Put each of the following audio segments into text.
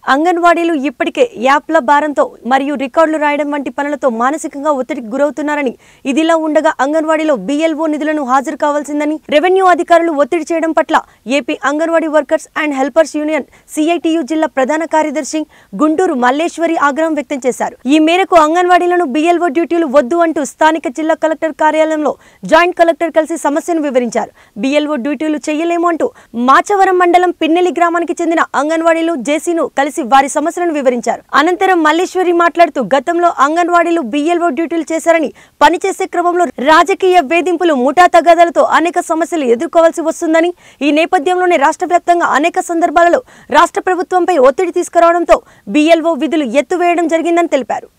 అంగన్వాడీలు ఇప్పటికే యాప్ల భారంతో మరియు రికార్డులు రాయడం వంటి పనులతో మానసికంగా ఒత్తిడికి గురవుతున్నారని ఇదిలా ఉండగా అంగన్వాడీలో బిఎల్ఓ నిధులను హాజరు కావాల్సిందని రెవెన్యూ అధికారులు ఒత్తిడి చేయడం పట్ల AP anganwadi workers and helpers union CITU జిల్లా ప్రధాన కార్యదర్శి గుంటూరు మల్లేశ్వరి ఆగ్రహం వ్యక్తం చేశారు ఈ మేరకు అంగన్వాడీలను బిఎల్ఓ డ్యూటీలు వద్దు అంటూ స్థానిక జిల్లా కలెక్టర్ కార్యాలయంలో జాయింట్ కలెక్టర్ కలిసి సమస్యను వివరించారు బిఎల్ఓ డ్యూటీలు చేయలేము అంటూ మాచవరం మండలం పిన్నెలి గ్రామానికి చెందిన అంగన్వాడీలు జేసీను కలిసి వారి సమస్యలను వివరించారు అనంతరం మల్లేశ్వరి మాట్లాడుతూ గతంలో అంగన్వాడీలు బిఎల్ఓ డ్యూటీలు చేశారని పనిచేసే క్రమంలో రాజకీయ వేధింపులు ముఠా తగాదాలతో అనేక సమస్యలు ఎదుర్కోవాల్సి వస్తుందని ఈ నేపథ్యంలోనే రాష్ట్ర వ్యాప్తంగా అనేక సందర్భాలలో రాష్ట్ర ప్రభుత్వంపై ఒత్తిడి తీసుకురావడంతో బిఎల్ఓ విధులు ఎత్తువేయడం జరిగిందని తెలిపారు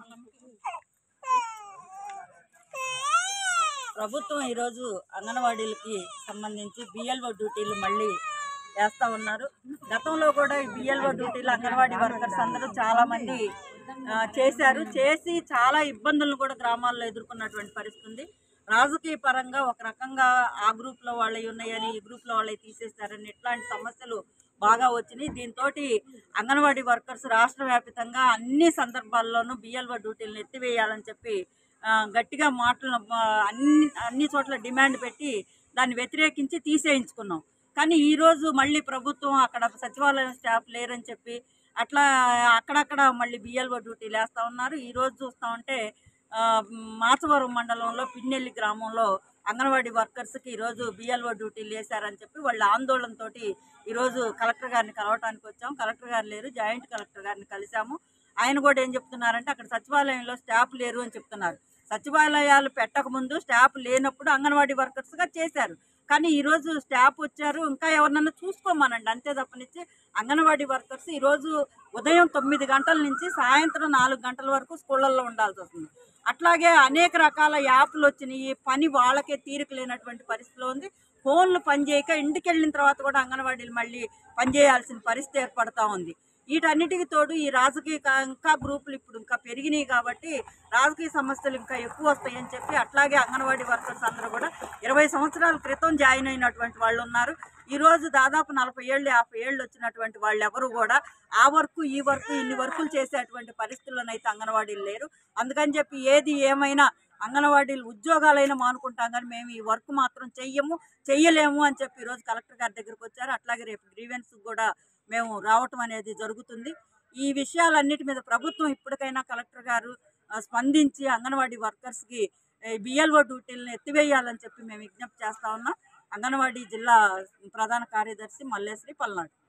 ప్రభుత్వం ఈరోజు అంగన్వాడీలకి సంబంధించి బిఎల్ఓ డ్యూటీలు మళ్ళీ వేస్తూ ఉన్నారు గతంలో కూడా ఈ బిఎల్ఓ డ్యూటీలు అంగన్వాడీ వర్కర్స్ అందరూ చాలామంది ఆ, చేశారు చేసి చాలా ఇబ్బందులను కూడా గ్రామాల్లో ఎదుర్కొన్నటువంటి పరిస్థితి ఉంది రాజకీయ పరంగా ఒక రకంగా ఆ గ్రూప్లో వాళ్ళవి ఉన్నాయని ఈ గ్రూప్లో వాళ్ళవి తీసేస్తారని ఇట్లాంటి సమస్యలు బాగా వచ్చినాయి దీంతో అంగన్వాడీ వర్కర్స్ రాష్ట్ర వ్యాప్తంగా అన్ని సందర్భాల్లోనూ బిఎల్ఓ డ్యూటీలను ఎత్తివేయాలని చెప్పి ఆ, గట్టిగా మాటలు ఆ, అన్ని అన్ని చోట్ల డిమాండ్ పెట్టి దాన్ని వ్యతిరేకించి తీసేయించుకున్నాం కానీ ఈరోజు మళ్ళీ ప్రభుత్వం అక్కడ సచివాలయం స్టాఫ్ లేరని చెప్పి అట్లా అక్కడక్కడ మళ్ళీ బిఎల్ఓ డ్యూటీలు వేస్తూ ఉన్నారు ఈరోజు చూస్తూ ఉంటే ఆ, మాచవరం మండలంలో పిన్నెల్లి గ్రామంలో అంగన్వాడీ వర్కర్స్కి ఈరోజు బిఎల్ఓ డ్యూటీలు వేశారని చెప్పి వాళ్ళ ఆందోళనతో ఈరోజు కలెక్టర్ గారిని కలవటానికి వచ్చాం కలెక్టర్ గారు లేరు జాయింట్ కలెక్టర్ గారిని కలిసాము ఆయన కూడా ఏం చెప్తున్నారంటే అక్కడ సచివాలయంలో స్టాఫ్ లేరు అని చెప్తున్నారు సచివాలయాలు పెట్టకముందు స్టాఫ్ లేనప్పుడు అంగన్వాడీ వర్కర్స్గా చేశారు కానీ ఈరోజు స్టాఫ్ వచ్చారు ఇంకా ఎవరినన్నా చూసుకోమనండి అంతే తప్పనిచ్చి అంగన్వాడీ వర్కర్స్ ఈరోజు ఉదయం తొమ్మిది గంటల నుంచి సాయంత్రం నాలుగు గంటల వరకు స్కూళ్ళల్లో ఉండాల్సి వస్తుంది అట్లాగే అనేక రకాల యాప్లు వచ్చినాయి పని వాళ్ళకే తీరిక లేనటువంటి పరిస్థితిలో ఉంది ఫోన్లు పనిచేయక ఇంటికి వెళ్ళిన తర్వాత కూడా అంగన్వాడీలు మళ్ళీ పనిచేయాల్సిన పరిస్థితి ఏర్పడతా ఉంది వీటన్నిటికి తోడు ఈ రాజకీయ కా- ఇంకా గ్రూపులు ఇప్పుడు ఇంకా పెరిగినాయి కాబట్టి రాజకీయ సమస్యలు ఇంకా ఎక్కువ వస్తాయని చెప్పి అట్లాగే అంగన్వాడీ వర్కర్స్ అందరూ కూడా ఇరవై సంవత్సరాల క్రితం జాయిన్ అయినటువంటి వాళ్ళు ఉన్నారు ఈ రోజు దాదాపు నలభై ఏళ్ళు యాభై ఏళ్ళు వచ్చినటువంటి వాళ్ళు ఎవరు కూడా ఆ వర్క్ ఈ వర్క్ ఇన్ని వర్కులు చేసేటువంటి పరిస్థితుల్లోనైతే అంగన్వాడీలు లేరు అందుకని చెప్పి ఏది ఏమైనా అంగన్వాడీలు ఉద్యోగాలైనా మానుకుంటాం కానీ మేము ఈ వర్క్ మాత్రం చెయ్యము చెయ్యలేము అని చెప్పి ఈరోజు కలెక్టర్ గారి దగ్గరికి వచ్చారు అట్లాగే రేపు గ్రీవెన్స్ కూడా మేము రావటం అనేది జరుగుతుంది ఈ విషయాలన్నిటి మీద ప్రభుత్వం ఇప్పటికైనా కలెక్టర్ గారు ఆ, స్పందించి అంగన్వాడీ వర్కర్స్కి బిఎల్ఓ డ్యూటీలను ఎత్తివేయాలని చెప్పి మేము విజ్ఞప్తి చేస్తా ఉన్నాం అంగన్వాడీ జిల్లా ప్రధాన కార్యదర్శి మల్లేశ్వరి పల్నాడు